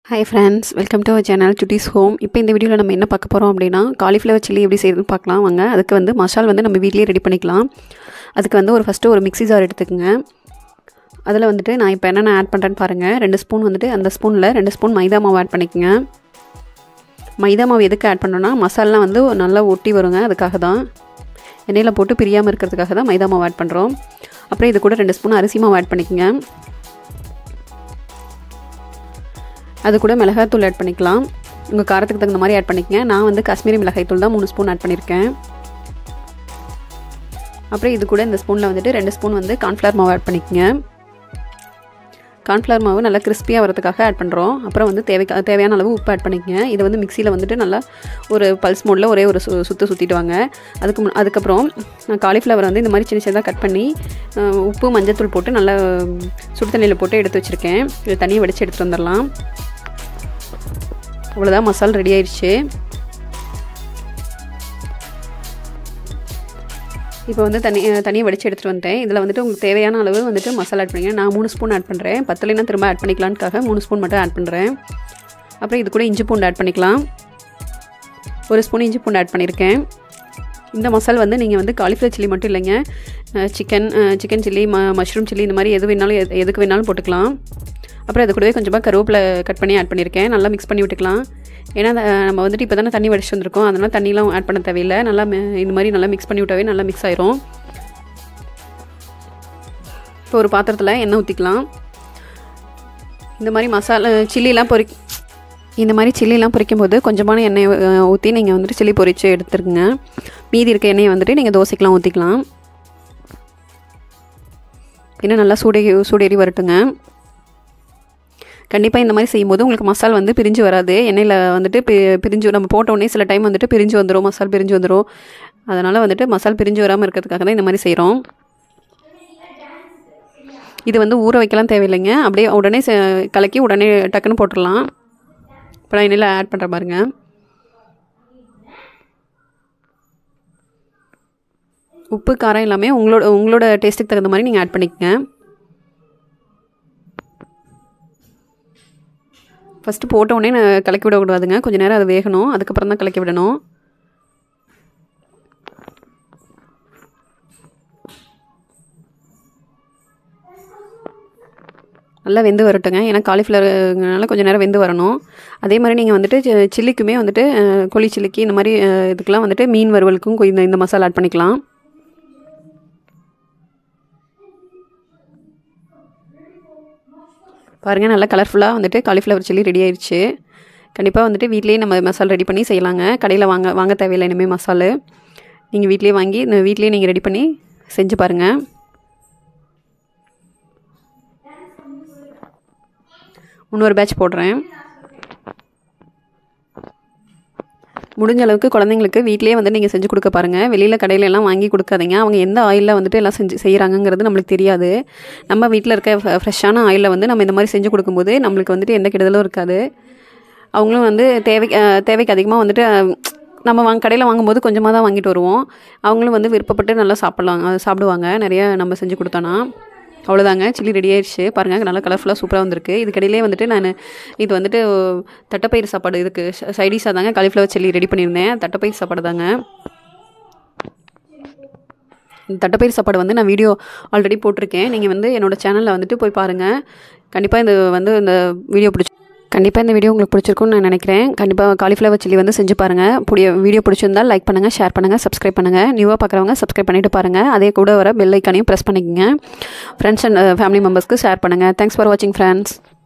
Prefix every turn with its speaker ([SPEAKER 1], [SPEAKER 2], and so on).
[SPEAKER 1] hi friends welcome to our channel Chuttis home இப்போ இந்த வீடியோவில் நம்ம என்ன பார்க்க போகிறோம் அப்படின்னா காலிஃப்ளவர் சில்லி எப்படி செய்யுதுன்னு பார்க்கலாம் வாங்க அதுக்கு வந்து மசால் வந்து நம்ம வீட்லேயே ரெடி பண்ணிக்கலாம் அதுக்கு வந்து ஒரு ஃபஸ்ட்டு ஒரு மிக்ஸி ஜார் எடுத்துக்கோங்க அதில் வந்துட்டு நான் இப்போ என்னென்ன ஆட் பண்ணுறேன்னு பாருங்கள் ரெண்டு ஸ்பூன் வந்துட்டு அந்த ஸ்பூனில் ரெண்டு ஸ்பூன் மைதா மாவு ஆட் பண்ணிக்கோங்க மைதா மாவு எதுக்கு ஆட் பண்ணோன்னா மசாலாம் வந்து நல்லா ஒட்டி வருங்க அதுக்காக தான் எண்ணெயில் போட்டு பிரியாமல் இருக்கிறதுக்காக தான் மைதா மாவு ஆட் பண்ணுறோம் அப்புறம் இது கூட ரெண்டு ஸ்பூன் அரிசி மாவு ஆட் பண்ணிக்கோங்க அது கூட மிளகாய்த்தூள் ஆட் பண்ணிக்கலாம் உங்கள் காரத்துக்கு தகுந்த மாதிரி ஆட் பண்ணிக்கங்க நான் வந்து காஷ்மீரி மிளகாய்த்தூள் தான் மூணு ஸ்பூன் ஆட் பண்ணியிருக்கேன் அப்புறம் இது கூட இந்த ஸ்பூனில் வந்துட்டு ரெண்டு ஸ்பூன் வந்து கார்ன்ஃப்ளவர் மாவு ஆட் பண்ணிக்கங்க கார்ன்ஃப்ளவர் மாவு நல்லா கிறிஸ்பியாக வரதுக்காக ஆட் பண்ணுறோம் அப்புறம் வந்து தேவை தேவையான அளவு உப்பு ஆட் பண்ணிக்கங்க இதை வந்து மிக்சியில் வந்துட்டு நல்லா ஒரு பல்ஸ் மோடில் ஒரே ஒரு சு சுற்று சுற்றிட்டு வாங்க அதுக்கு மு அதுக்கப்புறம் நான் காலிஃப்ளவர் வந்து இந்த மாதிரி சின்ன சின்னதாக கட் பண்ணி உப்பு மஞ்சத்தூள் போட்டு நல்லா சுடு தண்ணியில் போட்டு எடுத்து வச்சுருக்கேன் இது தண்ணியை வடித்து எடுத்துகிட்டு வந்துடலாம் அவ்வளோதான் மசால் ரெடி ஆயிடுச்சு இப்போ வந்து தண்ணி தண்ணியை வடித்து எடுத்துகிட்டு வந்துட்டேன் இதில் வந்துட்டு உங்களுக்கு தேவையான அளவு வந்துட்டு மசாலா ஆட் பண்ணிங்க நான் மூணு ஸ்பூன் ஆட் பண்ணுறேன் பத்துலைனா திரும்ப ஆட் பண்ணிக்கலான்க்காக மூணு ஸ்பூன் மட்டும் ஆட் பண்ணுறேன் அப்புறம் இது கூட இஞ்சி பூண்டு ஆட் பண்ணிக்கலாம் ஒரு ஸ்பூன் இஞ்சி பூண்டு ஆட் பண்ணியிருக்கேன் இந்த மசால் வந்து நீங்கள் வந்து காலிஃப்ளவர் சில்லி மட்டும் இல்லைங்க சிக்கன் சிக்கன் சில்லி ம மஷ்ரூம் சில்லி இந்த மாதிரி எது வேணாலும் எதுக்கு வேணாலும் போட்டுக்கலாம் அப்புறம் அது கூடவே கொஞ்சமாக கருவேப்பிலை கட் பண்ணி ஆட் பண்ணியிருக்கேன் நல்லா மிக்ஸ் பண்ணி விட்டுக்கலாம் ஏன்னா நம்ம வந்துட்டு இப்போ தானே தண்ணி வடிச்சு வந்திருக்கோம் அதனால் தண்ணிலாம் ஆட் பண்ண தேவையில்லை நல்லா இந்த மாதிரி நல்லா மிக்ஸ் பண்ணி விட்டாவே நல்லா மிக்ஸ் ஆயிரும் இப்போ ஒரு பாத்திரத்தில் எண்ணெய் ஊற்றிக்கலாம் இந்த மாதிரி மசாலா சில்லிலாம் பொறி இந்த மாதிரி சில்லிலாம் பொரிக்கும் போது கொஞ்சமான எண்ணெய் ஊற்றி நீங்கள் வந்துட்டு சில்லி பொரித்து எடுத்துருங்க மீதி இருக்க எண்ணெயை வந்துட்டு நீங்கள் தோசைக்கெலாம் ஊற்றிக்கலாம் இன்னும் நல்லா சூடே சூடேறி வரட்டுங்க கண்டிப்பாக இந்த மாதிரி செய்யும்போது உங்களுக்கு மசால் வந்து பிரிஞ்சு வராது எண்ணெயில் வந்துட்டு பி பிரிஞ்சு நம்ம போட்ட உடனே சில டைம் வந்துட்டு பிரிஞ்சு வந்துடும் மசால் பிரிஞ்சு வந்துடும் அதனால் வந்துட்டு மசால் பிரிஞ்சு வராமல் இருக்கிறதுக்காக தான் இந்த மாதிரி செய்கிறோம் இது வந்து ஊற வைக்கலாம் தேவையில்லைங்க அப்படியே உடனே கலக்கி உடனே டக்குன்னு போட்டுடலாம் இப்போ நான் எண்ணெயில் ஆட் பண்ணுற பாருங்க உப்பு காரம் எல்லாமே உங்களோட உங்களோட டேஸ்ட்டுக்கு தகுந்த மாதிரி நீங்கள் ஆட் பண்ணிக்கங்க ஃபஸ்ட்டு போட்ட உடனே நான் கலக்கி விடக்கூடாதுங்க கொஞ்சம் நேரம் அது வேகணும் அதுக்கப்புறம் தான் கலக்கி விடணும் நல்லா வெந்து வரட்டுங்க ஏன்னா காலிஃப்ளவர்னால கொஞ்சம் நேரம் வெந்து வரணும் அதே மாதிரி நீங்கள் வந்துட்டு சில்லிக்குமே வந்துட்டு கோழி சில்லிக்கு இந்த மாதிரி இதுக்கெலாம் வந்துட்டு மீன் வறுவலுக்கும் இந்த இந்த மசாலா ஆட் பண்ணிக்கலாம் பாருங்கள் நல்லா கலர்ஃபுல்லாக வந்துட்டு காலிஃப்ளவர் சில்லி ரெடி ஆயிடுச்சு கண்டிப்பாக வந்துட்டு வீட்லேயே நம்ம மசாலா ரெடி பண்ணி செய்யலாங்க கடையில் வாங்க வாங்க தேவையில்லை இனிமேல் மசாலு நீங்கள் வீட்லேயே வாங்கி இந்த வீட்லேயே நீங்கள் ரெடி பண்ணி செஞ்சு பாருங்கள் இன்னொரு பேட்ச் போடுறேன் முடிஞ்ச அளவுக்கு குழந்தைங்களுக்கு வீட்லேயே வந்து நீங்கள் செஞ்சு கொடுக்க பாருங்கள் வெளியில் கடையில எல்லாம் வாங்கி கொடுக்காதீங்க அவங்க எந்த ஆயிலில் வந்துட்டு எல்லாம் செஞ்சு செய்கிறாங்கங்கிறது நம்மளுக்கு தெரியாது நம்ம வீட்டில் இருக்க ஃப்ரெஷ்ஷான ஆயிலில் வந்து நம்ம இந்த மாதிரி செஞ்சு கொடுக்கும்போது நம்மளுக்கு வந்துட்டு எந்த கெடுதலும் இருக்காது அவங்களும் வந்து தேவை தேவைக்கு அதிகமாக வந்துட்டு நம்ம வாங்க கடையில் வாங்கும்போது கொஞ்சமாக தான் வாங்கிட்டு வருவோம் அவங்களும் வந்து விருப்பப்பட்டு நல்லா சாப்பிட்லாம் சாப்பிடுவாங்க நிறைய நம்ம செஞ்சு கொடுத்தோன்னா அவ்வளோதாங்க சில்லி ரெடி ஆயிடுச்சு பாருங்கள் நல்லா கலர்ஃபுல்லாக சூப்பராக வந்திருக்கு இதுக்கடையிலே வந்துட்டு நான் இது வந்துட்டு தட்டைப்பயிர் சாப்பாடு இதுக்கு சைடிஷாக தாங்க காலிஃப்ளவர் சில்லி ரெடி பண்ணியிருந்தேன் தட்டைப்பயிர் சாப்பாடு தாங்க இந்த தட்டைப்பயிர் சாப்பாடு வந்து நான் வீடியோ ஆல்ரெடி போட்டிருக்கேன் நீங்கள் வந்து என்னோடய சேனலில் வந்துட்டு போய் பாருங்கள் கண்டிப்பாக இது வந்து இந்த வீடியோ பிடிச்சி கண்டிப்பாக இந்த வீடியோ உங்களுக்கு பிடிச்சிருக்கும்னு நான் நினைக்கிறேன் கண்டிப்பாக காலிஃப்ளவர் சில்லி வந்து செஞ்சு பாருங்கள் புடிய வீடியோ பிடிச்சிருந்தால் லைக் பண்ணுங்கள் ஷேர் பண்ணுங்கள் சப்ஸ்கிரைப் பண்ணுங்கள் நியூவாக பார்க்குறவங்க சப்ஸ்கிரைப் பண்ணிவிட்டு பாருங்கள் அதே கூட வர பெல் ஐக்கானையும் ப்ரெஸ் பண்ணிக்கோங்க ஃப்ரெண்ட்ஸ் அண்ட் ஃபேமிலி மெம்பர்ஸ்க்கு ஷேர் பண்ணுங்கள் தேங்க்ஸ் ஃபார் வாட்சிங் ஃப்ரெண்ட்ஸ்